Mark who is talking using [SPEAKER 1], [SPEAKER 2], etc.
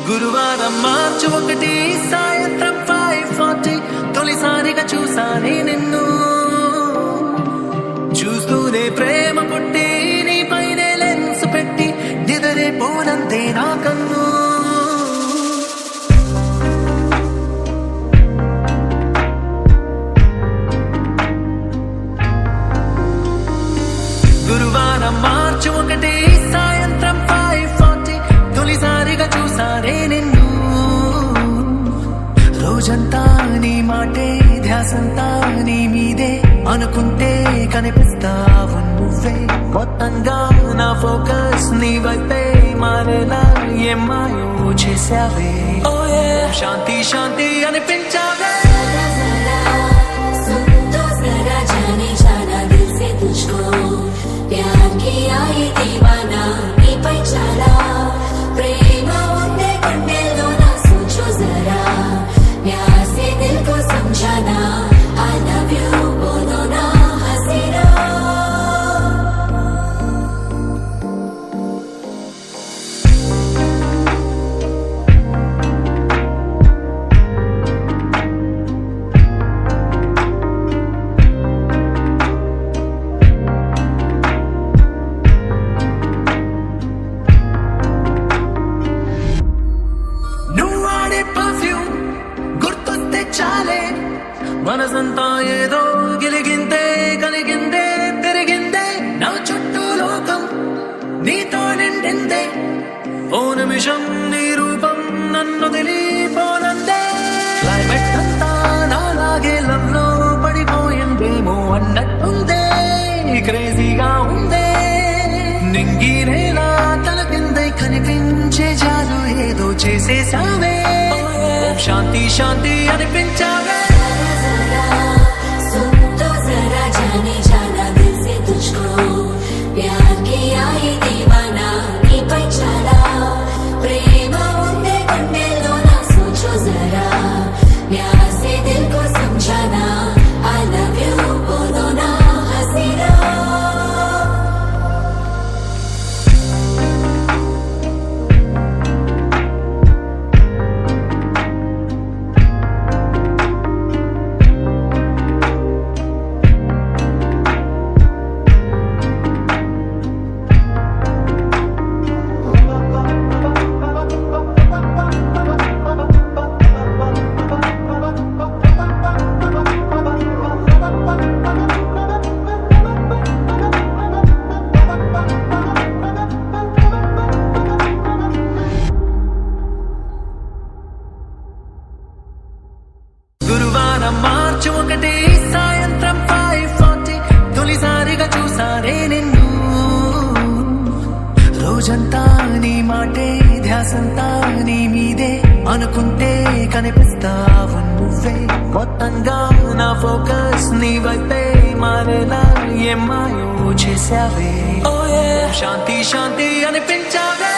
[SPEAKER 1] గురువారం మార్చి ఒకటి సాయంత్రం ఫైవ్ ఫార్టీ తొలిసారిగా చూసానే నిన్ను చూస్తూనే ప్రేమ పుట్టి నీ పైనే లెన్స్ పెట్టి నిదరే పోనంతే నా కన్ను గురువారం మార్చి ఒకటి సాయంత్రం ఫైవ్ ఫార్టీ తొలిసారిగా చూసానే నిన్ను రోజంతా నీ మాటే ధ్యాసంతా నీ మీదే అనుకుంటే కనిపిస్తావు నువ్వే మొత్తంగా నా ఫోకస్ నీ వైపే మారేలా ఏమాయో చేసావే ఓ శాంతి శాంతి అనిపించావే
[SPEAKER 2] सुन तो जरा जाने जाना दिल से तुझको प्यार किया ये दीवाना నీ పై చాలా ప్రేమ ఉందే గుండెల్లో నా సోచో జరా प्यार से दिल को समझाना I love you बोलो ना हसीना
[SPEAKER 1] నువ్వు వాడే పర్ఫ్యూమ్ గుర్తొస్తే చాలే మనసంతా ఏదో గిలిగిందే కలిగిందే పెరిగిందే నా చుట్టూ లోకం నీతో నిండిందే ఓ నిమిషం నీ రూపం నన్ను తెలియపోనందే క్లైమేట్ అంతా నాలాగే లవ్లో పడిపోయిందేమో అన్నట్టుందే క్రేజీగా ఉందే నింగి నేల తల కింద కనిపించే జాలు ఏదో చేసేసావే శాంతి శాంతి అనిపించావే
[SPEAKER 2] सुन तो जरा जाने जाना दिल से तुझको प्यार किया ये दीवाना నీ పై చాలా ప్రేమ ఉందే గుండెల్లో నా సోచో జరా प्यार से दिल को समझाना I love you बोलो ना हसीना
[SPEAKER 1] గురువారం మార్చి ఒకటి సాయంత్రం ఫైవ్ ఫార్టీ తొలిసారిగా చూసానే నిన్ను రోజంతా నీ మాటే ధ్యాసంతా నీ మీదే అనుకుంటే కనిపిస్తావు నువ్వే మొత్తంగా నా ఫోకస్ నీ వైపే మారేలా ఏమాయో చేసావే ఓ శాంతి శాంతి అనిపించావే